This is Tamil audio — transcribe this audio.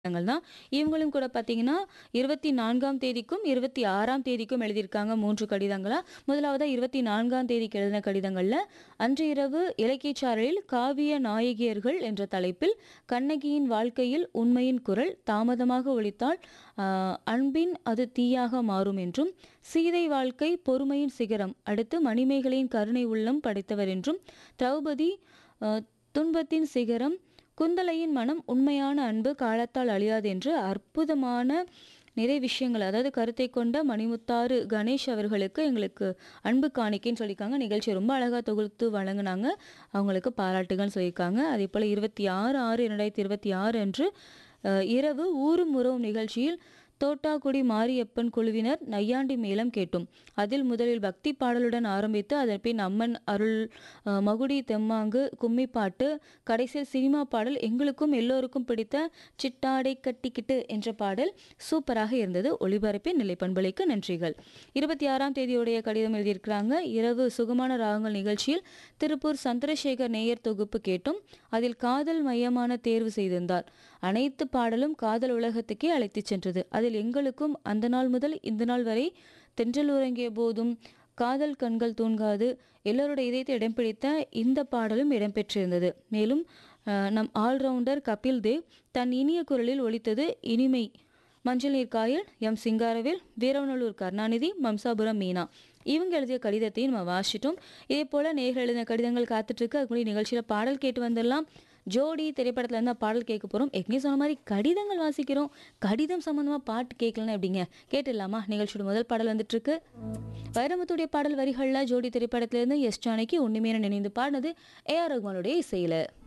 கடிதங்கள் தான். இவங்களும் கூட பார்த்தீங்கன்னா, 24ஆம் தேதிக்கும், 26ஆம் தேதிக்கும் எழுதியிருக்காங்க 3 கடிதங்களா. முதலாவதா 24ஆம் தேதிக்கு எழுதின கடிதங்கள்ல, அன்று இரவு இலக்கியச் சாரலில் காவிய நாயகியர்கள் என்ற தலைப்பில், கண்ணகியின் வாழ்க்கையில் உண்மையின் குரல் தாமதமாக ஒலித்தால் அ அன்பின் அது தீயாக மாறும் என்றும், சீதை வாழ்க்கை பொறுமையின் சிகரம், அடுத்து மணிமேகலையின் கருணை உள்ளம் படைத்தவர் என்றும், திரௌபதி அ துன்பத்தின் சிகரம், குந்தலையின் மனம் உண்மையான அன்பு காலத்தால் அழியாது என்று அற்புதமான நிறைய விஷயங்கள் அதாவது கருத்தை கொண்ட மணிமுத்தாறு கணேஷ் அவர்களுக்கு எங்களுக்கு அன்பு காணிக்கைன்னு சொல்லியிருக்காங்க. நிகழ்ச்சிய ரொம்ப அழகா தொகுத்து வழங்குனாங்க. அவங்களுக்கு பாராட்டுகள்னு சொல்லியிருக்காங்க. அதேபோல 26/6/2026 அன்று அ இரவு ஊரும் உறவும் நிகழ்ச்சியில் தோட்டாக்குடி மாரியப்பன் குழுவினர் நையாண்டி மேளம் கேட்டோம். அதில் முதலில் பக்தி பாடலுடன் ஆரம்பித்து, அதன் பின் அம்மன் அருள், அ மகுடி தெம்மாங்கு, கும்மி பாட்டு, கடைசியில் சினிமா பாடல் எங்களுக்கும் எல்லோருக்கும் பிடித்த சிட்டாடை கட்டிக்கிட்டு என்ற பாடல் சூப்பராக இருந்தது. ஒளிபரப்பின் நிலைப்பண்பலைக்கு நன்றிகள். 26ஆம் தேதியுடைய கடிதம் எழுதியிருக்கிறாங்க. இரவு சுகமான ராகங்கள் நிகழ்ச்சியில் திருப்பூர் சந்திரசேகர் நேயர் தொகுப்பு கேட்டோம். அதில் காதல் மையமான தேர்வு செய்திருந்தார். அனைத்து பாடலும் காதல் உலகத்துக்கே அழைத்துச் சென்றது. அதில் எங்களுக்கும் அந்த நாள் முதல் இந்த நாள் வரை தென்றல் உறங்கிய போதும், காதல் கண்கள் தூங்காது, எல்லோருடைய இதயத்தை இடம் பிடித்த இந்த பாடலும் இடம்பெற்றிருந்தது. மேலும் அ நம் ஆல்ரவுண்டர் கபில் தேவ் தன் இனிய குரலில் ஒலித்தது இனிமை. மஞ்சள் நீர் காயல், எம். சிங்காரவேல், வீரவநல்லூர் கருணாநிதி, மம்சாபுரம் மீனா. இவங்க எழுதிய கடிதத்தையும் நம்ம வாசிச்சிட்டோம். இதேபோல நேயர்கள் எழுதின கடிதங்கள் காத்துட்ருக்கு. அதுக்கு முன்னாடி நிகழ்ச்சியில பாடல் கேட்டு வந்துடலாம். ஜோடி திரைப்படத்துல இருந்து பாடல் கேட்க போறோம். ஏற்கனவே சொன்ன மாரி கடிதங்கள் வாசிக்கிறோம். கடிதம் சம்மந்தமா பாட்டு கேட்கலன்னா எப்படிங்க? கேட்டுடலாமா? நிகழ்ச்சியோட முதல் பாடல் வந்துட்டுருக்கு. வைரமுத்துடைய பாடல் வரிகள்ல ஜோடி திரைப்படத்திலிருந்து எஸ். ஜானகி, உன்னிமேனன் இணைந்து பாடினது ஏ. ஆர். ரகுமானுடைய இசையில.